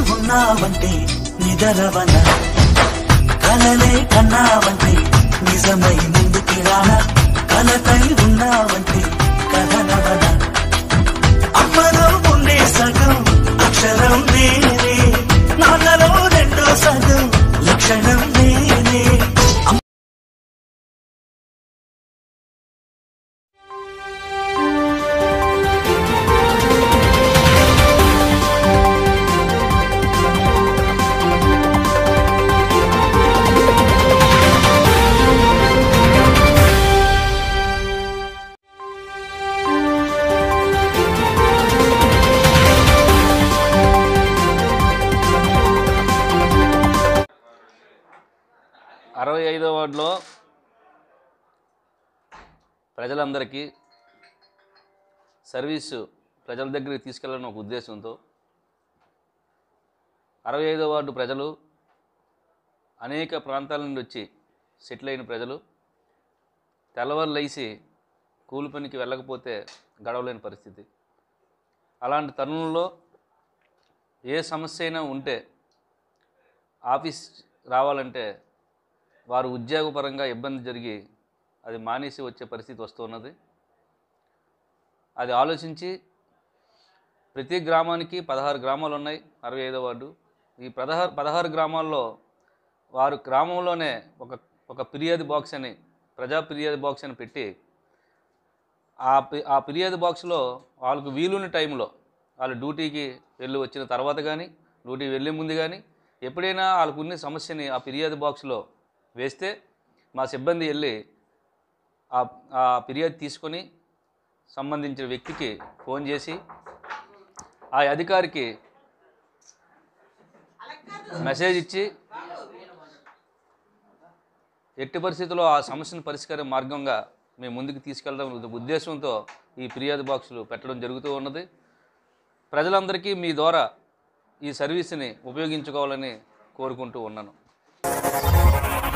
ఉన్నావంటే నిదరవన కలలే కన్నావంటే నిజమై ముందుకి రానా కలతై ఉన్నావంటే కథనవన అమ్మలో ఉండే సగం అక్షరం నేనే నాన్నలో రెండో సగం లక్షణం నేనే అరవై ఐదో వార్డులో ప్రజలందరికీ సర్వీసు ప్రజల దగ్గరికి తీసుకెళ్ళాలని ఒక ఉద్దేశంతో అరవై ఐదో వార్డు ప్రజలు అనేక ప్రాంతాల నుండి వచ్చి సెటిల్ అయిన ప్రజలు తెల్లవారు లేచి కూలి పనికి వెళ్ళకపోతే గడవలేని పరిస్థితి అలాంటి తరుణంలో ఏ సమస్య అయినా ఉంటే ఆఫీస్ రావాలంటే వారు ఉద్యోగపరంగా ఇబ్బంది జరిగి అది మానేసి వచ్చే పరిస్థితి వస్తున్నది అది ఆలోచించి ప్రతి గ్రామానికి పదహారు గ్రామాలు ఉన్నాయి అరవై ఐదో వార్డు ఈ పదహారు పదహారు గ్రామాల్లో వారు గ్రామంలోనే ఒక ఒక ఫిర్యాదు బాక్స్ అని ప్రజా ఫిర్యాదు బాక్స్ అని పెట్టి ఆ పి- ఆ ఫిర్యాదు బాక్స్లో వాళ్ళకు వీలున్న టైంలో వాళ్ళు డ్యూటీకి వెళ్ళి వచ్చిన తర్వాత కానీ డ్యూటీ వెళ్ళే ముందు కానీ ఎప్పుడైనా వాళ్ళకు ఉన్న సమస్యని ఆ ఫిర్యాదు బాక్స్లో వేస్తే మా సిబ్బంది వెళ్ళి ఆ ఆ ఫిర్యాదు తీసుకొని సంబంధించిన వ్యక్తికి ఫోన్ చేసి ఆ అధికారికి మెసేజ్ ఇచ్చి ఎట్టి పరిస్థితుల్లో ఆ సమస్యను పరిష్కార మార్గంగా మేము ముందుకు తీసుకెళ్ళడం ఉద్దేశంతో ఈ ఫిర్యాదు బాక్సులు పెట్టడం జరుగుతూ ఉన్నది ప్రజలందరికీ మీ ద్వారా ఈ సర్వీస్ని ఉపయోగించుకోవాలని కోరుకుంటూ ఉన్నాను